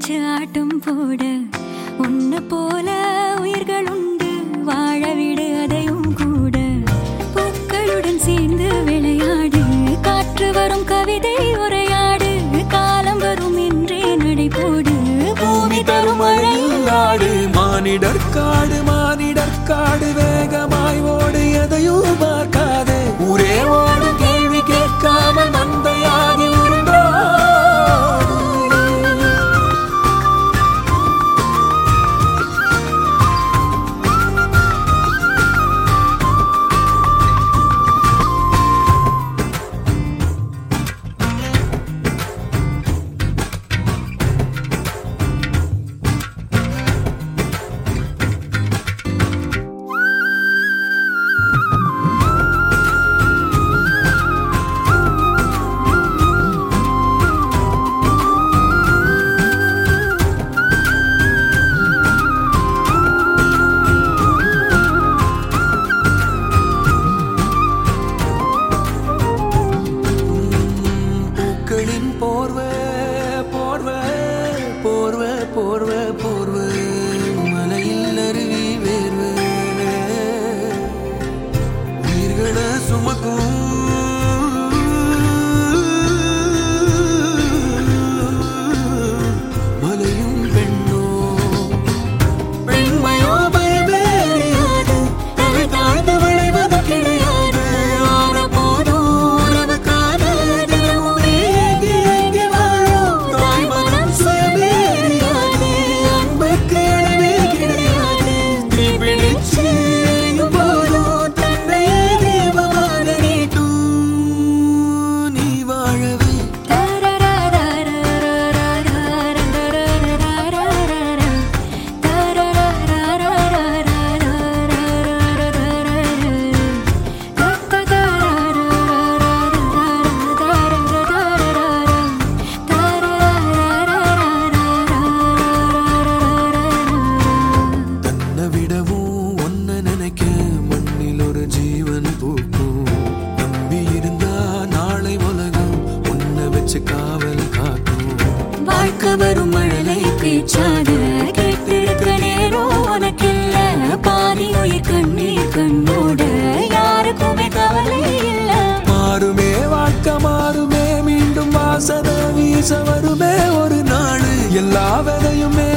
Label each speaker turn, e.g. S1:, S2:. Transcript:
S1: வச்சு ஆட்டம் போட உன்னை போல உயிர்கள் உண்டு வாழ விடு அதையும் கூட பூக்களுடன் சேர்ந்து விளையாடு காற்று வரும் கவிதை உரையாடு காலம் வரும் என்றே நடைபோடு பூமி தரும் மழையில்
S2: நாடு மானிடர் காடு மானிடர் காடு வேகமாய் ஓடு எதையும் பார்க்காதே ஊரே ஓடு கேள்வி கேட்காமல் மந்தையாகி உருண்டோடு பூக்களின் போர்வை போர்வை போர்வை போர்வை போர்வை மலையில் அருவி வேர்வை உயிர்களை சுமக்கும் மலையும் பெண்ணோ பெண்மையோ பயமே அறியாது தலை தாழ்ந்து விளைவது கிடையாது ஆன போதும் உறவுக்கான தினமும் ஏங்கி ஏங்கி வாழும் தாய் மனம் சுயமே அறியாது அன்புக்கு அளவே கிடையாது தீ பிடிச்சு எரியும் போதும் தன்னையே தெய்வமாக நீட்டும் நீ வாழவே தன்னை விடவும் ஒன்ன நினைக்க மண்ணில் ஒரு ஜீவன் பூக்கும் நம்பி இருந்தா நாளை உலகம் உன்னை வச்சு காவல் காக்கும்
S1: வாழ்க்கை வரும் மழலை பேச்சாக கேட்டிருக்க நேரம் உனக்கில்ல பாதி உயிர் கண்ணீர் கண்ணோட யாருக்குமே கவலை இல்ல
S2: மாறுமே வாழ்க்கை மாறுமே மீண்டும் வாசனை வீச வருமே ஒரு நாள் எல்லா விதையுமே